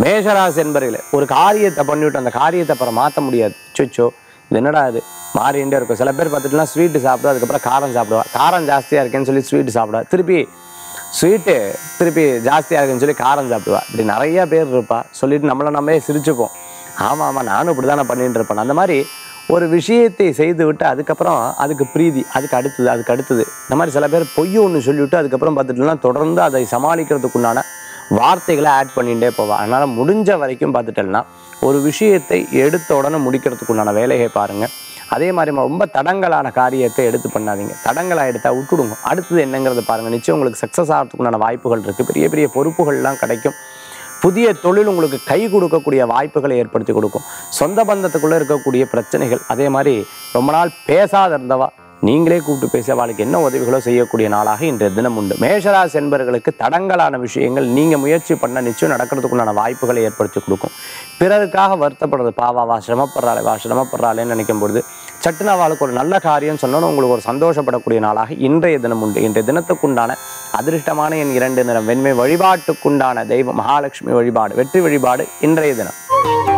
மேஷராசி என்பர்களே ஒரு காரியத்தை பண்ணிவிட்டு அந்த காரியத்தை அப்புறம் மாற்ற முடியாது சொச்சோ இது என்னடா இது மாறிண்டே இருக்கும் சில பேர் பார்த்துட்டுலாம் ஸ்வீட்டு சாப்பிடுவா அதுக்கப்புறம் காரம் சாப்பிடுவா காரம் ஜாஸ்தியாக இருக்கேன்னு சொல்லி ஸ்வீட்டு சாப்பிடுவா திருப்பி ஸ்வீட்டு திருப்பி ஜாஸ்தியாக இருக்குன்னு சொல்லி காரம் சாப்பிடுவா இப்படி நிறைய பேர் இருப்பா சொல்லிட்டு நம்மளை நம்மளே சிரிச்சுப்போம் ஆமாம் ஆமாம் நானும் இப்படி தானே பண்ணிட்டு இருப்பேன் அந்த மாதிரி ஒரு விஷயத்தை செய்து விட்டு அதுக்கப்புறம் அதுக்கு பிரீதி அதுக்கு அடுத்தது அதுக்கு அடுத்தது இந்த மாதிரி சில பேர் பொய் ஒன்று சொல்லிவிட்டு அதுக்கப்புறம் பார்த்துட்டுனா தொடர்ந்து அதை சமாளிக்கிறதுக்குண்டான வார்த்தைகளை ஆட் பண்ணிகிட்டே போவா அதனால் முடிஞ்ச வரைக்கும் பார்த்துட்டேன்னா ஒரு விஷயத்தை எடுத்த உடனே முடிக்கிறதுக்குண்டான வேலையை பாருங்கள் அதே மாதிரி ரொம்ப தடங்கலான காரியத்தை எடுத்து பண்ணாதீங்க தடங்களாக எடுத்தால் விட்டுடுங்க அடுத்தது என்னங்கிறத பாருங்கள் நிச்சயம் உங்களுக்கு சக்ஸஸ் ஆகிறதுக்குண்டான வாய்ப்புகள் இருக்குது பெரிய பெரிய பொறுப்புகள்லாம் கிடைக்கும் புதிய தொழில் உங்களுக்கு கை கொடுக்கக்கூடிய வாய்ப்புகளை ஏற்படுத்தி கொடுக்கும் சொந்த பந்தத்துக்குள்ளே இருக்கக்கூடிய பிரச்சனைகள் அதே மாதிரி ரொம்ப நாள் பேசாத இருந்தவா நீங்களே கூப்பிட்டு பேச அவளுக்கு என்ன உதவிகளோ செய்யக்கூடிய நாளாக இன்றைய தினம் உண்டு மேஷராசி என்பவர்களுக்கு தடங்கலான விஷயங்கள் நீங்கள் முயற்சி பண்ண நிச்சயம் நடக்கிறதுக்குண்டான வாய்ப்புகளை ஏற்படுத்தி கொடுக்கும் பிறருக்காக வருத்தப்படுறது பாவாவா சிரமப்படுறாளே வா சிரமப்படுறாளேன்னு நினைக்கும் பொழுது சட்டுன்னு அவளுக்கு ஒரு நல்ல காரியம் சொன்னோன்னு உங்களுக்கு ஒரு சந்தோஷப்படக்கூடிய நாளாக இன்றைய தினம் உண்டு இன்றைய தினத்துக்குண்டான அதிர்ஷ்டமான என் இரண்டு நிறம் வெண்மை வழிபாட்டுக்குண்டான தெய்வம் மகாலட்சுமி வழிபாடு வெற்றி வழிபாடு இன்றைய தினம்